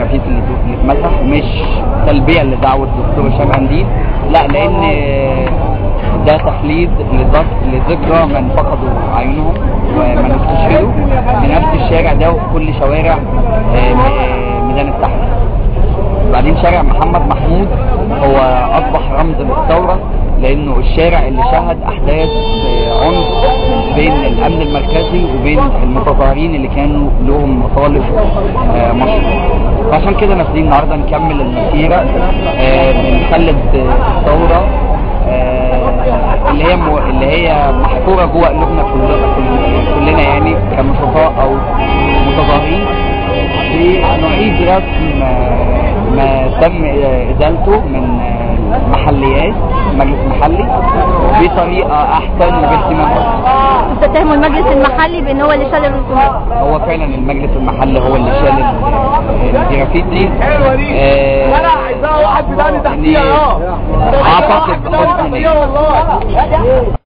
الجرافيتي اللي اللي اتمسح مش تلبيه لدعوه الدكتور هشام قنديل لا لان ده تخليد لذك- لذكرى من فقدوا عيونهم ومن استشهدوا في نفس الشارع ده وفي كل شوارع آه، م- ميدان التحرير بعدين شارع محمد محمود هو اصبح رمز للثوره لانه الشارع اللي شهد احداث آه، عنف بين الامن المركزي وبين المتظاهرين اللي كانوا لهم مطالب آه، مشروعه فعشان كده نازلين النهارده نكمل المسيره آه، بنخلد آه، الثوره آه، اللي هي مو- اللي هي محفوره جوه قلوبنا كلنا كلنا يعني كنشطاء او متظاهرين بنعيد رسم آه، ما تم ازالته من آه، المحليات مجلس محلي بطريقه احسن وباهتمام اكتر تتهموا المجلس المحلي بان هو اللي شال الرسومات هو فعلا المجلس المحلي هو اللي شال ال- الجرافيتي آه، يعني اعتقد بحسن نية